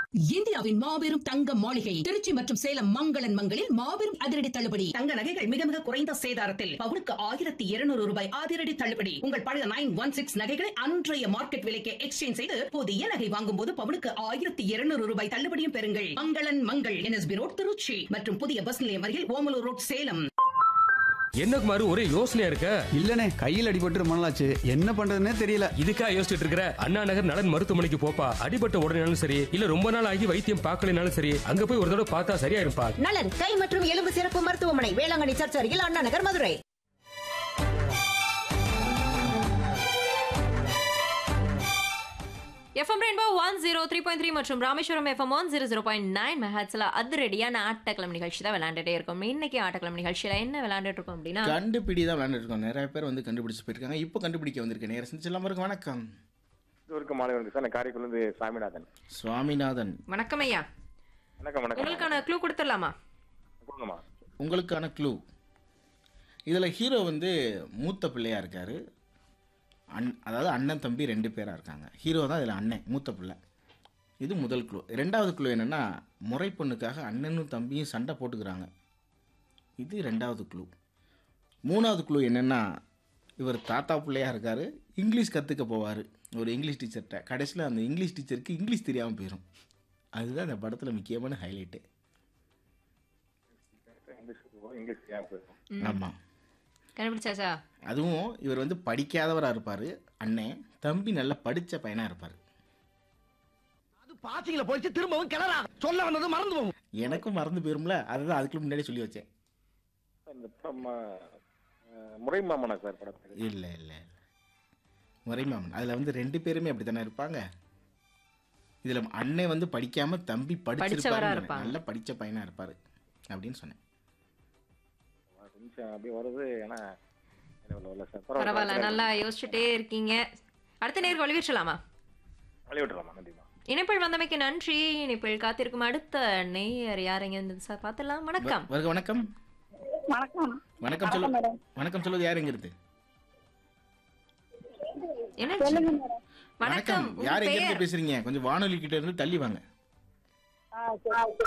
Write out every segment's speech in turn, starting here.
இந்தியாவின் மாபெரும் தங்க மாளிகை திருச்சி மற்றும் சேலம் மங்களன் மங்களில் மாபெரும் அதிரடி தள்ளுபடி தங்க நகைகள் மிக மிக குறைந்த சேதாரத்தில் பவுனுக்கு ஆயிரத்தி இருநூறு ரூபாய் அதிரடி தள்ளுபடி உங்கள் பழைய நைன் ஒன் சிக்ஸ் நகைகளை அன்றைய மார்க்கெட் விலைக்கு எக்ஸ்சேஞ்ச் செய்து புதிய நகை வாங்கும் போது பவுனுக்கு ஆயிரத்தி இருநூறு ரூபாய் தள்ளுபடியும் பெறுங்கள் மங்களன் மங்கள் என்எஸ்பி ரோட் திருச்சி மற்றும் புதிய பஸ் நிலையம் அருகில் ஓமலூர் ரோட் சேலம் என்ன குமாரு ஒரே யோசனையா இருக்க இல்லனே கையில் அடிபட்டு ரொம்ப நாளாச்சு என்ன பண்றதுன்னே தெரியல இதுக்கா யோசிச்சுட்டு இருக்கிற அண்ணா நகர் நலன் மருத்துவமனைக்கு போப்பா அடிபட்ட உடனேனாலும் சரி இல்ல ரொம்ப நாள் ஆகி வைத்தியம் பார்க்கலனாலும் சரி அங்க போய் ஒரு தடவை பார்த்தா சரியா இருப்பா நலன் கை மற்றும் எலும்பு சிறப்பு மருத்துவமனை வேளாங்கண்ணி சர்ச் அருகில் Anna Nagar Madurai FM rainbow one zero three point three மற்றும் Rameswaram FM one zero zero point nine மெஹாட்ஸ்ல அதிரடியான ஆட்டக்கிழமை நிகழ்ச்சி தான் விளையாண்டுட்டே இருக்கும் இன்னைக்கு ஆட்டக்கிழமை நிகழ்ச்சியில என்ன விளையாண்டுட்டு இருக்கோம் அப்படின்னா கண்டுபிடி தான் விளையாண்டுட்டு இருக்கோம் நிறைய பேர் வந்து கண்டுபிடிச்சு போயிருக்காங்க இப்போ கண்டுபிடிக்க வந்திருக்கேன் நேரம் செஞ்செல்லாம் இருக்கு வணக்கம் இருக்க மாலை வணக்கம் சார் நான் காரைக்குடிலேருந்து சாமிநாதன் சுவாமிநாதன் வணக்கம் ஐயா வணக்கம் வணக்கம் உங்களுக்கான க்ளூ கொடுத்துடலாமா கொடுங்கம்மா உங்களுக்கான க்ளூ இதில் ஹீரோ வந்து மூத்த பிள்ளையா இருக்காரு அண் அதாவது அண்ணன் தம்பி ரெண்டு பேராக இருக்காங்க ஹீரோ தான் இதில் அண்ணன் மூத்த பிள்ளை இது முதல் க்ளூ ரெண்டாவது க்ளூ என்னென்னா முறை பொண்ணுக்காக அண்ணனும் தம்பியும் சண்டை போட்டுக்கிறாங்க இது ரெண்டாவது க்ளூ மூணாவது க்ளூ என்னென்னா இவர் தாத்தா பிள்ளையாக இருக்கார் இங்கிலீஷ் கற்றுக்க போவார் ஒரு இங்கிலீஷ் டீச்சர்கிட்ட கடைசியில் அந்த இங்கிலீஷ் டீச்சருக்கு இங்கிலீஷ் தெரியாமல் போயிடும் அதுதான் இந்த படத்தில் முக்கியமான ஹைலைட்டு இங்கிலீஷ் இங்கிலீஷ் ஏன் போயிருக்கோம் ஆமாம் கண்டுபிடிச்சாச்சா அதுவும் இவர் வந்து படிக்காதவராக இருப்பார் அண்ணன் தம்பி நல்லா படித்த பையனாக இருப்பார் பாசிங்கள போயிட்டு திரும்பவும் கிளறா சொல்ல வந்தது மறந்து போகும் எனக்கும் மறந்து போயிரும்ல அதுதான் அதுக்குள்ள முன்னாடி சொல்லி வச்சேன் இந்த படம் அஹ், முறை மாமனா சார் படத்துக்கு இல்லை இல்லை இல்லை முறைமாமன் அதில் வந்து ரெண்டு பேருமே அப்படி தானே இருப்பாங்க இதில் அண்ணன் வந்து படிக்காமல் தம்பி படிச்சவரா படிச்சிருப்பாரு இருப்பாங்க. நல்லா படித்த பையனாக இருப்பார் அப்படின்னு சொன்னேன் கொஞ்சம் அப்படியே வருது ஏன்னா எனக்கு வரல சார் பரவாயில்ல நல்லா யோசிச்சுட்டே இருக்கீங்க அடுத்த நேருக்கு வழிவிச்சலாமா வழி விட்டுலாமா நன்றிமா இணைப்பில் வந்தமைக்கு நன்றி இணைப்பில் காத்திருக்கும் அடுத்த நேயர் யாருங்க இருந்தது சார் பார்த்துலாம் வணக்கம் வருக வணக்கம் வணக்கம் வணக்கம் சொல்லு வணக்கம் சொல்லுவது யார் எங்கிறது என்ன சொல்லுங்க மேடம் வணக்கம் உங்க யார் பெயர் எங்கிருந்து பேசுறீங்க கொஞ்சம் வானொலி கிட்ட இருந்து தள்ளி வாங்க ஆ சரி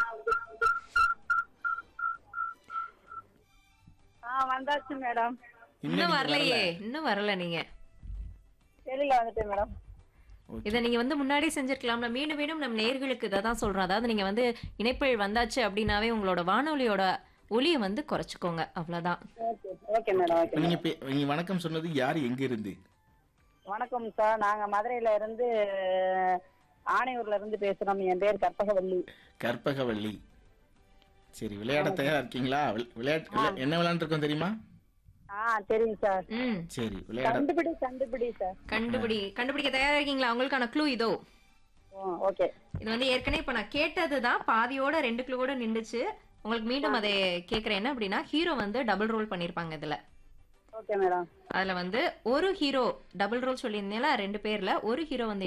ஆ வந்தாச்சு மேடம் இன்னும் நீங்க வரலையே இன்னும் வரல நீங்க வெளியில வந்துட்டேன் மேடம் Okay. இதை நீங்க வந்து முன்னாடி செஞ்சிருக்கலாம்ல மீண்டும் மீண்டும் நம்ம நேர்களுக்கு இதை தான் சொல்றோம் அதாவது நீங்க வந்து இணைப்பில் வந்தாச்சு அப்படின்னாவே உங்களோட வானொலியோட ஒலியை வந்து குறைச்சிக்கோங்க அவ்வளவுதான் ஓகே ஓகே மேடம் ஓகே நீங்க பே- நீங்க வணக்கம் சொன்னது யார் எங்க இருந்து வணக்கம் சார் நாங்க மதுரையில இருந்து ஆணையூர்ல இருந்து பேசுறோம் என் பேர் கற்பகவல்லி கற்பகவள்ளி சரி விளையாட தயாரா இருக்கீங்களா விளை- விளையாட்டு விளை- என்ன விளையாண்டுருக்கோம் தெரியுமா ஆ தெரியும் சார் ம் சரி விளையாட கண்டுபிடி கண்டுபிடி சார் கண்டுபிடி கண்டுபிடிக்க தயாரா இருக்கீங்களா உங்களுக்கான க்ளூ இதோ ஓ ஓகே இது வந்து ஏற்கனவே இப்போ நான் கேட்டது தான் பாதியோட ரெண்டு க்ளூ கூட நின்றுச்சு உங்களுக்கு மீண்டும் அதை கேட்குறேன் என்ன அப்படின்னா ஹீரோ வந்து டபுள் ரோல் பண்ணியிருப்பாங்க இதில் ஓகே மேடம் அதில் வந்து ஒரு ஹீரோ டபுள் ரோல் சொல்லியிருந்தேன்ல ரெண்டு பேரில் ஒரு ஹீரோ வந்து